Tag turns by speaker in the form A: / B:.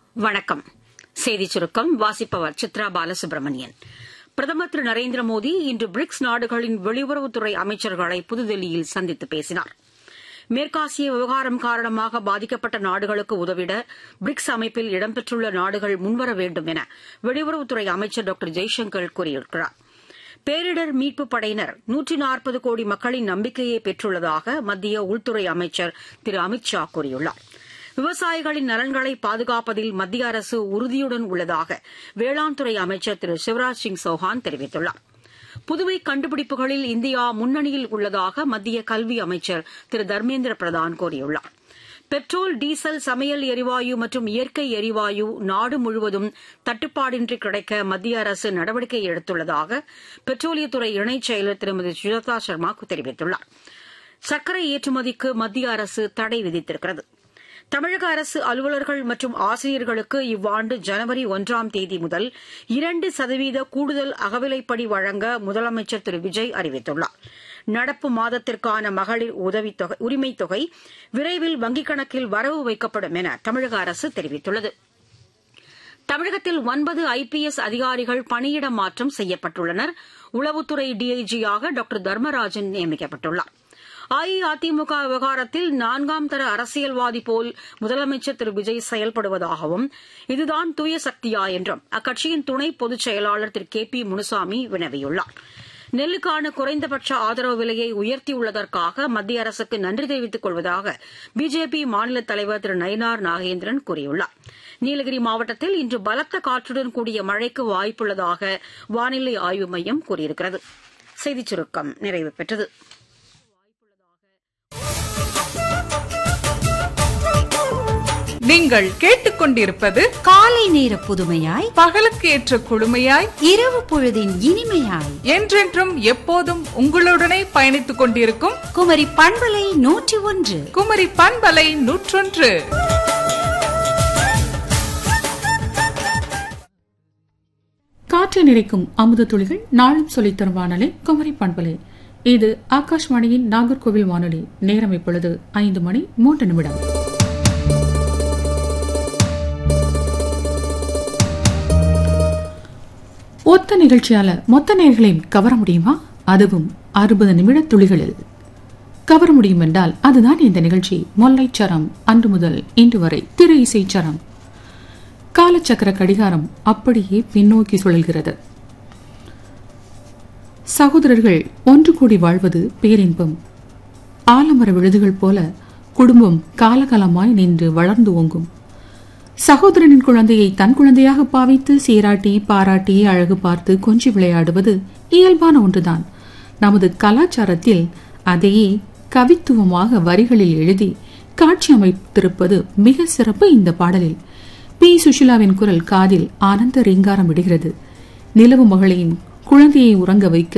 A: வணக்கம் செய்திச் சுருக்கம் வாசிப்பவர் சித்ரா பாலசுப்ரமணியன் பிரதமர் திரு நரேந்திர மோடி இன்று பிரிக்ஸ் நாடுகளின் வெளியுறவுத்துறை அமைச்சர்களை புதுதில்லியில் சந்தித்து பேசினார் மேற்காசிய விவகாரம் காரணமாக பாதிக்கப்பட்ட நாடுகளுக்கு உதவிட பிரிக்ஸ் அமைப்பில் இடம்பெற்றுள்ள நாடுகள் முன்வர வேண்டும் என வெளியுறவுத்துறை அமைச்சர் டாக்டர் ஜெய்சங்கர் கூறியிருக்கிறார் பேரிடர் மீட்புப் படையினர் நூற்றி நாற்பது கோடி மக்களின் நம்பிக்கையை பெற்றுள்ளதாக மத்திய உள்துறை அமைச்சர் திரு அமித் ஷா கூறியுள்ளார் விவசாயிகளின் நலன்களை பாதுகாப்பதில் மத்திய அரசு உறுதியுடன் உள்ளதாக வேளாண் துறை அமைச்சர் திரு சிவராஜ் சிங் சௌஹான் தெரிவித்துள்ளார் புதுமை கண்டுபிடிப்புகளில் இந்தியா முன்னணியில் உள்ளதாக மத்திய கல்வி அமைச்சர் திரு தர்மேந்திர பிரதான் கூறியுள்ளார் பெட்ரோல் டீசல் சமையல் எரிவாயு மற்றும் இயற்கை எரிவாயு நாடு முழுவதும் தட்டுப்பாடின்றி கிடைக்க மத்திய அரசு நடவடிக்கை எடுத்துள்ளதாக பெட்ரோலியத்துறை இணைச் செயலர் திருமதி சுஜாதா சர்மா தெரிவித்துள்ளார் சர்க்கரை ஏற்றுமதிக்கு மத்திய அரசு தடை விதித்திருக்கிறது தமிழக அரசு அலுவலர்கள் மற்றும் ஆசிரியர்களுக்கு இவ்வாண்டு ஜனவரி ஒன்றாம் தேதி முதல் இரண்டு சதவீத கூடுதல் அகவிலைப்படி வழங்க முதலமைச்சர் திரு விஜய் அறிவித்துள்ளார் நடப்பு மாதத்திற்கான மகளிர் உதவித்தொகை உரிமைத் தொகை விரைவில் வங்கிக் கணக்கில் வரவு வைக்கப்படும் என தமிழக அரசு தெரிவித்துள்ளது தமிழகத்தில் ஒன்பது ஐபிஎஸ் அதிகாரிகள் பணியிட மாற்றம் செய்யப்பட்டுள்ளனர் உளவுத்துறை டிஐஜியாக டாக்டர் தர்மராஜன் நியமிக்கப்பட்டுள்ளார் அஇஅதிமுக விவகாரத்தில் நான்காம் தர அரசியல்வாதி போல் முதலமைச்சர் திரு விஜய் செயல்படுவதாகவும் இதுதான் தூய சக்தியா என்றும் அக்கட்சியின் துணை பொதுச் செயலாளர் திரு கே பி முனுசாமி வினவியுள்ளார் நெல்லுக்கான குறைந்தபட்ச ஆதரவு விலையை உயர்த்தியுள்ளதற்காக மத்திய அரசுக்கு நன்றி தெரிவித்துக் கொள்வதாக பிஜேபி மாநில தலைவர் திரு நயினார் நாகேந்திரன் கூறியுள்ளார் நீலகிரி மாவட்டத்தில் இன்று பலத்த காற்றுடன் கூடிய மழைக்கு வாய்ப்புள்ளதாக வானிலை ஆய்வு மையம் கூறியிருக்கிறது செய்திச் சுருக்கம் நிறைவு பெற்றது
B: நீங்கள் கேட்டுக்கொண்டிருப்பது
C: காலை நேர புதுமையாய்
B: பகலுக்கு ஏற்ற குழுமையாய்
C: இரவு பொழுதின் இனிமையாய்
B: என்றென்றும் எப்போதும் உங்களுடனே பயணித்துக் கொண்டிருக்கும்
C: குமரி பண்பலை நூற்றி ஒன்று
B: குமரி பண்பலை நூற்றொன்று
D: காற்றை நிறைக்கும் அமுத துளிகள் நாளும் சொல்லித்தரும் வானொலி குமரி பண்பலை இது ஆகாஷ்வாணியின் நாகர்கோவில் வானொலி நேரம் இப்பொழுது ஐந்து மணி மூன்று நிமிடம் ஒத்த நிகழ்ச்சியால மொத்த நேர்களையும் கவர முடியுமா அதுவும் அறுபது நிமிட துளிகளில் கவர முடியும் என்றால் அதுதான் இந்த நிகழ்ச்சி மொல்லைச்சரம் அன்று முதல் இன்று வரை திரு இசைச்சரம் காலச்சக்கர கடிகாரம் அப்படியே பின்னோக்கி சுழல்கிறது சகோதரர்கள் ஒன்று கூடி வாழ்வது பேரின்பம் ஆலமர விழுதுகள் போல குடும்பம் காலகாலமாய் நின்று வளர்ந்து ஓங்கும் சகோதரனின் குழந்தையை தன் குழந்தையாக பாவித்து சீராட்டி பாராட்டி அழகு பார்த்து கொஞ்சி விளையாடுவது இயல்பான ஒன்றுதான் நமது கலாச்சாரத்தில் அதையே கவித்துவமாக வரிகளில் எழுதி காட்சி அமைத்திருப்பது மிக சிறப்பு இந்த பாடலில் பி சுஷிலாவின் குரல் காதில் ஆனந்த ரீங்காரம் விடுகிறது நிலவு மகளின் குழந்தையை உறங்க வைக்க